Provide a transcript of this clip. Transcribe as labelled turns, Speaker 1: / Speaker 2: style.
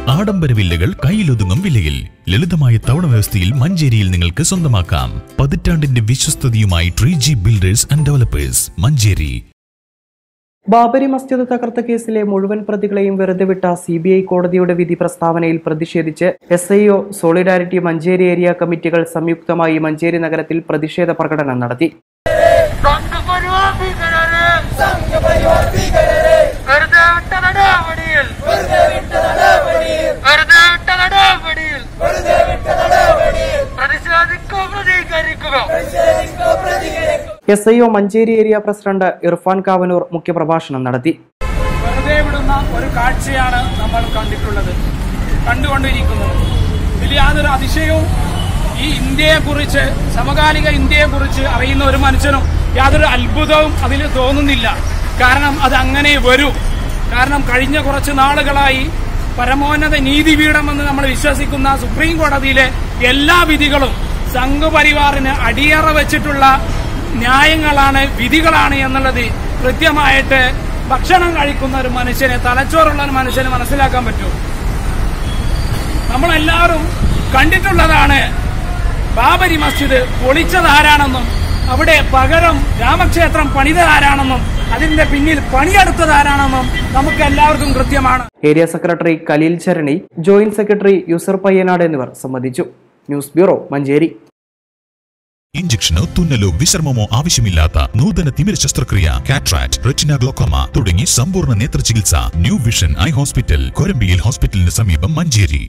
Speaker 1: ആഡംബര വില്ലകൾ കയ്യിലൊതുങ്ങും വിലയിൽ ലളിതമായ തവണ വ്യവസ്ഥയിൽ മഞ്ചേരിയിൽ നിങ്ങൾക്ക് സ്വന്തമാക്കാം പതിറ്റാണ്ടിന്റെ വിശ്വസ്തതയുമായി tree G builders and developers Manjeri
Speaker 2: Babri Masjid തകർത്ത കേസിലെ മുഴുവൻ പ്രതികളെയും വെറുതെ വിട്ട സി ബി ഐ കോടതിയുടെ വിധി പ്രസ്താവനയിൽ പ്രതിഷേധിച്ച് S I O solidarity Manjeri area കമ്മിറ്റികൾ സംയുക്തമായി മഞ്ചേരി നഗരത്തിൽ പ്രതിഷേധ പ്രകടനം നടത്തി
Speaker 3: സംഘപരിവാർ ഭീകരരെ വെറുതെ വിട്ട നടപടിയിൽ വെറുതെ വിട്ട നടപടിയിൽ പ്രതിഷേധിക്കുക പ്രതികരിക്കുക
Speaker 2: S I O Manjeri area president Irfan Kavanur മുഖ്യപ്രഭാഷണം നടത്തി
Speaker 4: വെറുതെ വിടുന്ന ഒരു കാഴ്ചയാണ് നമ്മൾ കണ്ടിട്ടുള്ളത് കണ്ടുകൊണ്ടിരിക്കുന്നത് ഇതിൽ യാതൊരു അതിശയവും ഈ ഇന്ത്യയെക്കുറിച്ച് സമകാലിക ഇന്ത്യയെക്കുറിച്ച് അറിയുന്ന ഒരു മനുഷ്യനും യാതൊരു അത്ഭുതവും അതിൽ തോന്നുന്നില്ല കാരണം അത് അങ്ങനെ വരൂ കാരണം കഴിഞ്ഞ കുറച്ച് നാളുകളായി പരമോന്നത നീതിപീഠമെന്ന് നമ്മൾ വിശ്വസിക്കുന്ന സുപ്രീം കോടതിയിലെ എല്ലാ വിധികളും സംഘപരിവാറിന് അടിയറ വെച്ചിട്ടുള്ള ന്യായങ്ങളാണ് വിധികളാണ് എന്നുള്ളത് കൃത്യമായിട്ട് ഭക്ഷണം കഴിക്കുന്ന ഒരു മനുഷ്യനെ തലച്ചോറുള്ള ഒരു മനുഷ്യന് മനസ്സിലാക്കാൻ പറ്റും നമ്മളെല്ലാവരും കണ്ടിട്ടുള്ളതാണ് ബാബരി മസ്ജിദ് പൊളിച്ചതാരാണെന്നും അവിടെ പകരം രാമക്ഷേത്രം പണിതതാരാണെന്നും അതിന്റെ പിന്നിൽ പണിയെടുത്തതാരാണെന്നും നമുക്ക് എല്ലാവർക്കും കൃത്യമാണ്
Speaker 2: area secretary Khaleel Charani joint secretary യൂസർ പയ്യനാട് എന്നിവർ സംബന്ധിച്ചു ന്യൂസ് ബ്യൂറോ മഞ്ചേരി
Speaker 1: ഇഞ്ചക്ഷനോ തുന്നലോ വിശ്രമമോ ആവശ്യമില്ലാത്ത നൂതന തിമിര ശസ്ത്രക്രിയ കാട്രാക്ട് റെറ്റിന ഗ്ലോക്കോമ തുടങ്ങി സമ്പൂർണ്ണ നേത്ര ചികിത്സ ന്യൂ വിഷൻ ഐ ഹോസ്പിറ്റൽ കൊരമ്പിയിൽ ഹോസ്പിറ്റലിന് സമീപം മഞ്ചേരി